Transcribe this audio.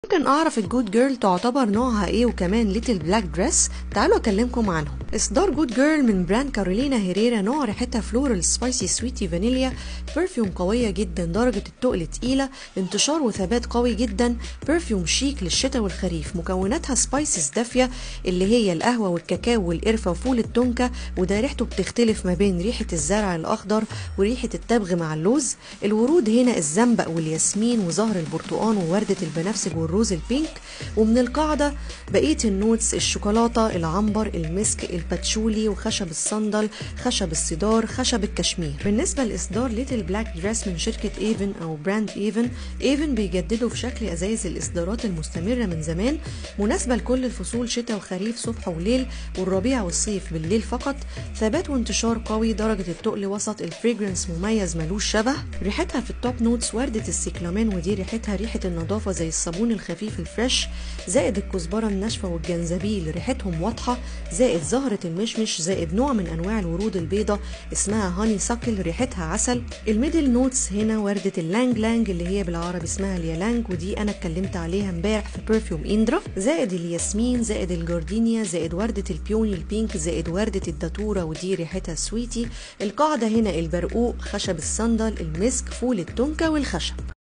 ممكن اعرف الجود جيرل تعتبر نوعها ايه وكمان ليتل بلاك دريس تعالوا اكلمكم عنهم اصدار جود جيرل من براند كارولينا هيريرا نوع ريحتها فلورال سبايسي سويتي فانيليا برفيوم قويه جدا درجه التقل تقيله انتشار وثبات قوي جدا برفيوم شيك للشتاء والخريف مكوناتها سبايسز دافيه اللي هي القهوه والكاكاو والقرفه وفول التونكا وده ريحته بتختلف ما بين ريحه الزرع الاخضر وريحه التبغ مع اللوز الورود هنا الزنبق والياسمين وزهر البرتقال وورده البنفسج والروز البينك ومن القاعده بقيه النوتس الشوكولاته العنبر المسك الباتشولي وخشب الصندل خشب الصدار خشب الكشمير بالنسبه لاصدار ليتل بلاك دريس من شركه ايفن او براند ايفن ايفن بيجددوا في شكل ازايز الاصدارات المستمره من زمان مناسبه لكل الفصول شتاء وخريف صبح وليل والربيع والصيف بالليل فقط ثبات وانتشار قوي درجه التقل وسط الفريجرنس مميز ملوش شبه ريحتها في التوب نوتس ورده السيكلامان ودي ريحتها ريحه النظافه زي الصابون الخفيف الفريش زائد الكزبره الناشفه والجنزبيل ريحتهم واضحه زائد زهره المشمش زائد نوع من انواع الورود البيضاء اسمها هاني ساكل ريحتها عسل الميدل نوتس هنا ورده اللانج لانج اللي هي بالعربي اسمها اليالانج ودي انا اتكلمت عليها امبارح في برفيوم اندرا زائد الياسمين زائد الجاردينيا زائد ورده البيوني البينك زائد ورده الداتوره ودي ريحتها سويتي القاعده هنا البرقوق خشب الصندل المسك فول التونكا والخشب